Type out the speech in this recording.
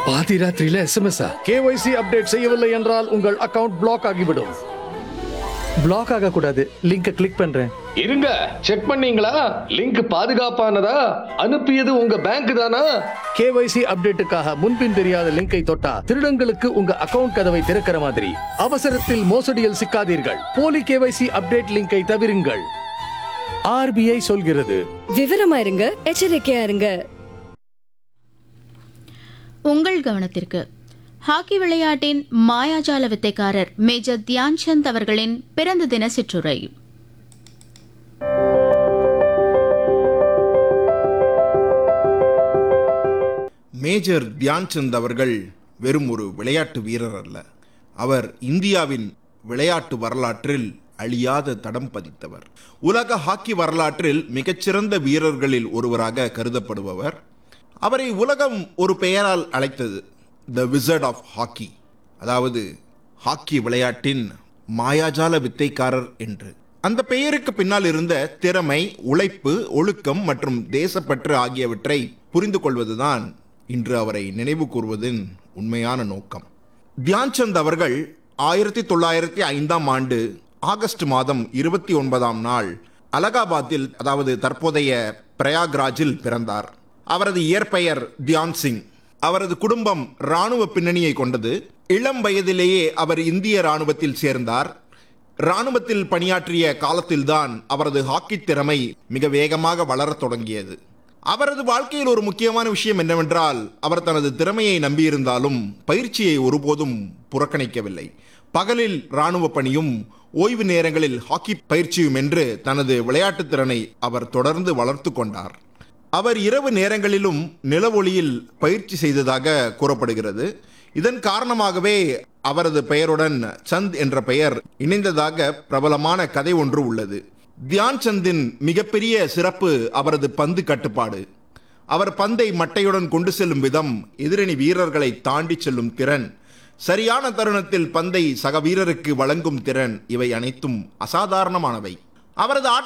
பாதி ராத்திரியில SMS KYC update செய்யவில்லை என்றால் உங்கள் அக்கவுண்ட் பிளாக் ஆகிவிடும் பிளாக் ஆக கூடாது லிங்கை கிளிக் பண்றேன் இருங்க செக் பண்ணீங்களா லிங்க் பாதுகாப்பானதா அனுப்பியது உங்க பேங்க் தானா கேஒய்சி அப்டேட்டுக்காக முன்பின் தெரியாத லிங்கை தொட்டா திருடங்களுக்கு உங்க அக்கவுண்ட் கதவை திறக்கிற மாதிரி அவசரத்தில் மோசடியில் சிக்காதீர்கள் போலி கேஒய்சி அப்டேட் லிங்கை தவிருங்கள் ஆர்பிஐ சொல்கிறது விவரமா இருங்க எச்சரிக்கையா இருங்க உங்கள் கவனத்திற்கு ஹாக்கி விளையாட்டின் மாயாஜால வித்தைக்காரர் மேஜர் தியான் சந்த் அவர்களின் பிறந்த தின சிற்றுரை மேஜர் தியான்சந்த் அவர்கள் வெறும் ஒரு விளையாட்டு வீரர் அல்ல அவர் இந்தியாவின் விளையாட்டு வரலாற்றில் அழியாத தடம் பதித்தவர் உலக ஹாக்கி வரலாற்றில் மிகச்சிறந்த வீரர்களில் ஒருவராக கருதப்படுபவர் அவரை உலகம் ஒரு பெயரால் அழைத்தது த விசர்ட் ஆஃப் ஹாக்கி அதாவது ஹாக்கி விளையாட்டின் மாயாஜால வித்தைக்காரர் என்று அந்த பெயருக்கு பின்னால் இருந்த திறமை உழைப்பு ஒழுக்கம் மற்றும் தேசப்பற்று ஆகியவற்றை புரிந்து கொள்வதுதான் இன்று அவரை நினைவு கூர்வதின் உண்மையான நோக்கம் தியான்சந்த் அவர்கள் ஆயிரத்தி தொள்ளாயிரத்தி ஐந்தாம் ஆண்டு ஆகஸ்ட் மாதம் இருபத்தி ஒன்பதாம் நாள் அலகாபாத்தில் அதாவது தற்போதைய பிரயாக்ராஜில் பிறந்தார் அவரது இயற்பெயர் தியான் சிங் அவரது குடும்பம் இராணுவ பின்னணியை கொண்டது இளம் வயதிலேயே அவர் இந்திய இராணுவத்தில் சேர்ந்தார் இராணுவத்தில் பணியாற்றிய காலத்தில்தான் அவரது ஹாக்கி திறமை மிக வேகமாக வளரத் தொடங்கியது அவரது வாழ்க்கையில் ஒரு முக்கியமான விஷயம் என்னவென்றால் அவர் தனது திறமையை நம்பியிருந்தாலும் பயிற்சியை ஒருபோதும் புறக்கணிக்கவில்லை பகலில் இராணுவ பணியும் ஓய்வு நேரங்களில் ஹாக்கி பயிற்சியும் என்று தனது விளையாட்டுத் திறனை அவர் தொடர்ந்து வளர்த்து கொண்டார் அவர் இரவு நேரங்களிலும் நிலவொளியில் பயிற்சி செய்ததாக கூறப்படுகிறது இதன் காரணமாகவே அவரது பெயருடன் சந்த் என்ற பெயர் இணைந்ததாக பிரபலமான கதை ஒன்று உள்ளது தியான் சந்தின் மிகப்பெரிய சிறப்பு அவரது பந்து கட்டுப்பாடு அவர் பந்தை மட்டையுடன் கொண்டு செல்லும் விதம் எதிரணி வீரர்களை தாண்டி செல்லும் திறன் சரியான தருணத்தில் பந்தை சக வீரருக்கு வழங்கும் திறன் இவை அனைத்தும் அசாதாரணமானவை அவரது ஆட்ட